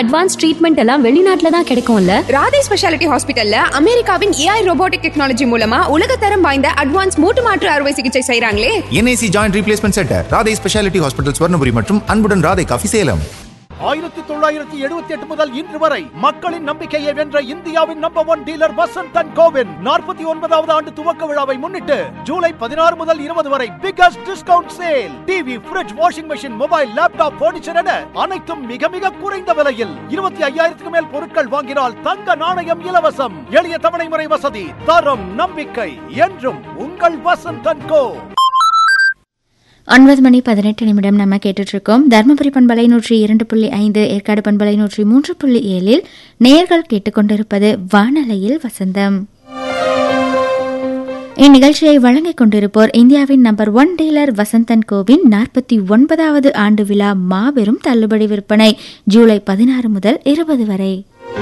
advance treatment எல்லாம் வெளிநாட்டுல தான் கிடைக்கும்ல ராதே ஸ்பெஷாலிட்டி ஹாஸ்பிட்டல்ல அமெரிக்காவின் ஏஐ ரோபோட்டிக் டெக்னாலஜி மூலமா உலகத்தரம் வாய்ந்த அட்வான்ஸ் மூட்டு மாற்று அறுவை சிகிச்சை செய்றாங்களே NIC joint replacement centre Radhai speciality hospital Swarnapuri மற்றும் அன்புடன் ராதை காஃபி சேலம் ஆயிரத்தி தொள்ளாயிரத்தி எழுபத்தி எட்டு முதல் இன்று வரை மக்களின் நம்பிக்கையை வென்ற இந்தியாவின் number one dealer Vasanth and கோவின் நாற்பத்தி ஒன்பதாவது ஆண்டு துவக்க விழாவை முன்னிட்டு ஜூலை பதினாறு முதல் இருபது வரை biggest discount sale TV fridge washing machine mobile laptop furniture என அனைத்தும் மிக மிக குறைந்த விலையில் இருபத்தி ஐயாயிரத்துக்கு மேல் பொருட்கள் வாங்கினால் தங்க நாணயம் இலவசம் எளிய தவணை முறை வசதி தரம் நம்பிக்கை என்றும் உங்கள் வசந்த் அண்ட் கோ ஒன்பது மணி பதினெட்டு நிமிடம் நம்ம கேட்டுட்டு இருக்கோம் தருமபுரி பண்பலை நூற்றி இரண்டு புள்ளி ஐந்து ஏற்காடு பண்பலை நூற்றி மூன்று புள்ளி ஏழில் நேர்கள் கேட்டுக்கொண்டிருப்பது வானலையில் வசந்தம் இந்நிகழ்ச்சியை வழங்கிக் கொண்டிருப்போர் இந்தியாவின் நம்பர் ஒன் டீலர் வசந்தன் கோவின் நாற்பத்தி ஒன்பதாவது ஆண்டு விழா மாபெரும் தள்ளுபடி விற்பனை ஜூலை பதினாறு முதல் இருபது வரை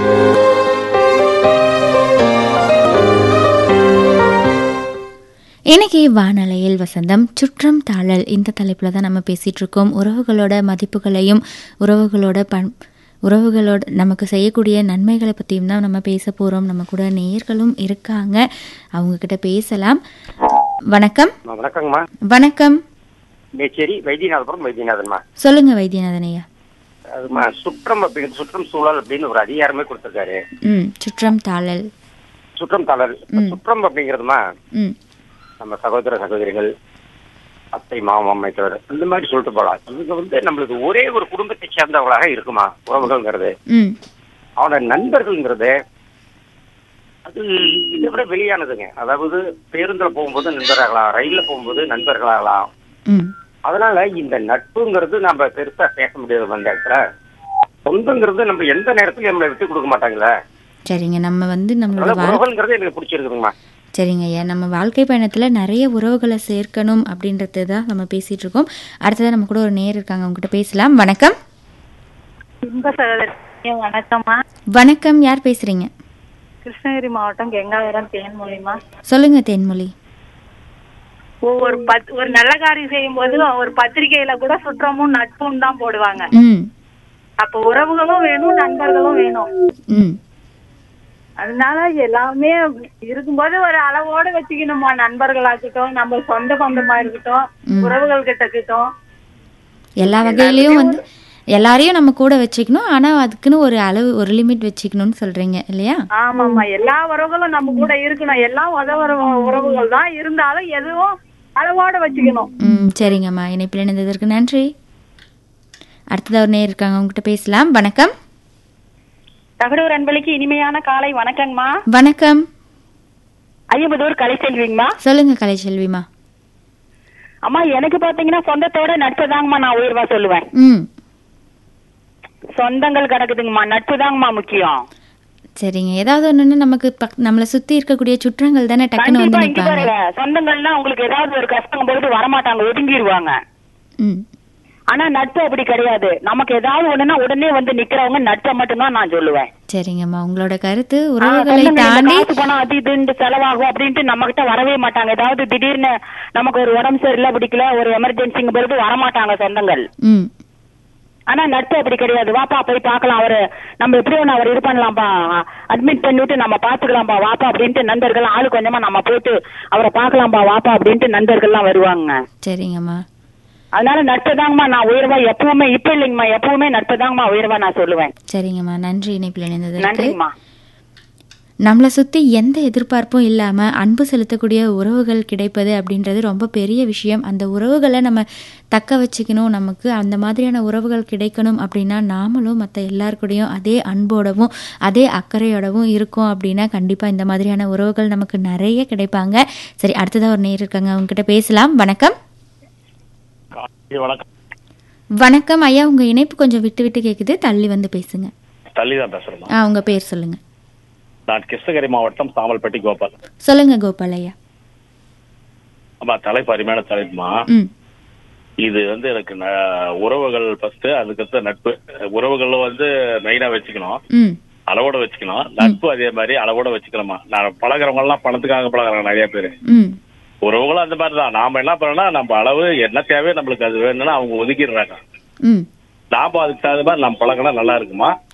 இன்னைக்கு வானலையில் வசந்தம் சுற்றம் தாழல் இந்த தலைப்பில் தான் நம்ம பேசிகிட்டு இருக்கோம் உறவுகளோட மதிப்புகளையும் உறவுகளோட பண் உறவுகளோட நமக்கு செய்யக்கூடிய நன்மைகளை பற்றியும் தான் நம்ம பேச போகிறோம் நம்ம கூட நேயர்களும் இருக்காங்க அவங்கக்கிட்ட பேசலாம் வணக்கம் வணக்கங்கம்மா வணக்கம் மேச்சேரி வைத்தியநாதபுரம் வைத்தியநாதன்மா சொல்லுங்க வைத்தியநாதன் ஐயா அதுமா சுற்றம் அப்படின்னு சுற்றம் சூழல் அப்படின்னு ஒரு அதிகாரமே கொடுத்துருக்காரு ம் சுற்றம் தாழல் சுற்றம் தளர் சுற்றம் அப்படிங்கிறதுமா ம் நம்ம சகோதர சகோதரிகள் அத்தை மாமா அமைச்சர் இந்த மாதிரி சொல்லிட்டு போகலாம் இவங்க வந்து நம்மளுக்கு ஒரே ஒரு குடும்பத்தை சேர்ந்தவங்களாக இருக்குமா உறவுகள்ங்கிறது ம் அவனோட நண்பர்கள்ங்கிறது அது இதை விட வெளியானதுங்க அதாவது பேருந்துல போகும்போது நண்பர்களாகலாம் ரயில்ல போகும்போது நண்பர்களாகலாம் ம் அதனால இந்த நட்புங்கிறது நம்ம பெருசா பேச முடியாது அந்த இடத்துல சொந்தங்கிறது நம்ம எந்த நேரத்துலயும் நம்மளை விட்டு கொடுக்க மாட்டாங்களே சரிங்க நம்ம வந்து நம்மளோட அதனால வாழ் உறவுங்கிறது எனக்கு பிடிச்சிருக்குதுங்கம்மா சரிங்க ஐயா நம்ம வாழ்க்கை பயணத்தில் நிறைய உறவுகளை சேர்க்கணும் அப்படின்றது தான் நம்ம பேசிகிட்டு இருக்கோம் அடுத்ததாக நம்ம கூட ஒரு நேர் இருக்காங்க அவங்ககிட்ட பேசலாம் வணக்கம் இன்ப சகோதரி வணக்கம்மா வணக்கம் யார் பேசுகிறீங்க கிருஷ்ணகிரி மாவட்டம் கெங்காவரம் தேன்மொழிமா சொல்லுங்க தேன்மொழி ஒவ்வொரு பத் ஒரு நல்ல காரியம் செய்யும் போது ஒரு பத்திரிகையில கூட சுற்றமும் நட்பும் தான் போடுவாங்க ம் அப்ப உறவுகளும் வேணும் நண்பர்களும் வேணும் ம் அதனால எல்லாமே இருக்கும்போது ஒரு அளவோட வச்சுக்கணுமா நண்பர்களாகட்டும் நம்ம சொந்த பந்தமா இருக்கட்டும் உறவுகள் கிட்ட இருக்கட்டும் எல்லா வகையிலையும் வந்து எல்லாரையும் நம்ம கூட வச்சுக்கணும் ஆனால் அதுக்குன்னு ஒரு அளவு ஒரு லிமிட் வச்சுக்கணும்னு சொல்கிறீங்க இல்லையா ஆமாம்மா எல்லா உறவுகளும் நம்ம கூட இருக்கணும் எல்லாம் உதவுற உறவுகள் தான் இருந்தாலும் எதுவும் அளவோட வச்சுக்கணும் ம் சரிங்கம்மா இணைப்பில் இணைந்ததற்கு நன்றி அடுத்ததாக ஒரு நேர் இருக்காங்க அவங்ககிட்ட பேசலாம் வணக்கம் தகடூர் அன்பளிக்கு இனிமையான காலை வணக்கங்கம்மா வணக்கம் ஐயம்பதூர் கலைச்செல்விங்கம்மா சொல்லுங்க கலைச்செல்விமா அம்மா எனக்கு பாத்தீங்கன்னா சொந்தத்தோட நட்பு தாங்கம்மா நான் உயர்வா சொல்லுவேன் ம் சொந்தங்கள் கிடக்குதுங்கம்மா நட்பு தாங்கம்மா முக்கியம் சரிங்க ஏதாவது ஒண்ணுன்னு நமக்கு பக் நம்மளை சுத்தி இருக்கக்கூடிய சுற்றங்கள் தானே டக்குன்னு வந்து கண்டிப்பா இங்க நிற்பாங்க பாருங்க சொந்தங்கள்னா உங்களுக்கு ஏதாவது ஒரு கஷ்டம் பொழுது வரமாட்டாங்க ஒதுங்கிடுவாங்க ம் ஆனா நட்பு அப்படி கிடையாது நமக்கு ஏதாவது ஒண்ணுன்னா உடனே வந்து நிக்கிறவங்க நட்பை மட்டும்தான் நான் சொல்லுவேன் சரிங்கம்மா உங்களோட கருத்து ஆ, உறவுகளை சொந்தங்கள் இந்த தாண்டி காசு பணம் அது இதுன்னு செலவாகும் அப்படின்ட்டு நம்ம கிட்ட வரவே மாட்டாங்க ஏதாவது திடீர்னு நமக்கு ஒரு உடம்பு சரியில்லை பிடிக்கல ஒரு எமர்ஜென்சிங்க பொழுது வரமாட்டாங்க சொந்தங்கள் ம் ஆனா நட்பு அப்படி கிடையாது வாப்பா போய் பார்க்கலாம் அவரு நம்ம எப்படி ஒண்ணு அவர் இது பண்ணலாம்ப்பா அட்மிட் பண்ணிவிட்டு நம்ம பாத்துக்கலாம்ப்பா வாப்பா அப்படின்ட்டு நண்பர்கள் ஆளு கொஞ்சமா நம்ம போட்டு அவரை பார்க்கலாம்ப்பா வாப்பா அப்படின்ட்டு நண்பர்கள்லாம் வருவாங்க சரிங்கம்மா அதனால நட்பு தாங்கம்மா நான் உயர்வா எப்பவுமே இப்ப இல்லைங்கம்மா எப்பவுமே நட்பு தாங்கம்மா உயர்வா நான் சொல்லுவேன் சரிங்கம்மா நன்றி இணைப்பில் இணைந்ததற்கு நன்றிங்கம்மா நம்மளை சுற்றி எந்த எதிர்பார்ப்பும் இல்லாமல் அன்பு செலுத்தக்கூடிய உறவுகள் கிடைப்பது அப்படின்றது ரொம்ப பெரிய விஷயம் அந்த உறவுகளை நம்ம தக்க வச்சுக்கணும் நமக்கு அந்த மாதிரியான உறவுகள் கிடைக்கணும் அப்படின்னா நாமளும் மற்ற எல்லாருக்கூடையும் அதே அன்போடவும் அதே அக்கறையோடவும் இருக்கோம் அப்படின்னா கண்டிப்பாக இந்த மாதிரியான உறவுகள் நமக்கு நிறைய கிடைப்பாங்க சரி அடுத்ததாக ஒரு நேர் இருக்காங்க அவங்ககிட்ட பேசலாம் வணக்கம் வணக்கம் வணக்கம் ஐயா உங்கள் இணைப்பு கொஞ்சம் விட்டு விட்டு கேட்குது தள்ளி வந்து பேசுங்க தள்ளி தான் பேசுறேன் ஆ உங்கள் பேர் சொல்லுங்கள் நான் கிருஷ்ணகிரி மாவட்டம் சாமல்பட்டி கோபால் சொல்லுங்க கோபால் ஐயா ஆமா தலைப்பு அருமையான தலைப்புமா ம் இது வந்து எனக்கு ந- உறவுகள் ஃபர்ஸ்ட் அதுக்கடுத்து நட்பு உறவுகளும் வந்து மெயினா வச்சுக்கணும் ம் அளவோட வச்சுக்கணும் நட்பு அதே மாதிரி அளவோட வச்சுக்கணுமா நான் பழகிறவங்க எல்லாம் பணத்துக்காக பழகுறாங்க நிறைய பேர் ம் உறவுகளும் அந்த மாதிரி தான் நாம என்ன பண்ணோம்னா நம்ம அளவு என்ன தேவையோ நம்மளுக்கு அது வேணும்னா அவங்க ஒதுக்கிடுறாங்க ம் நாம அதுக்கு தகுந்த மாதிரி நம்ம பழகினா நல்லா இருக்குமா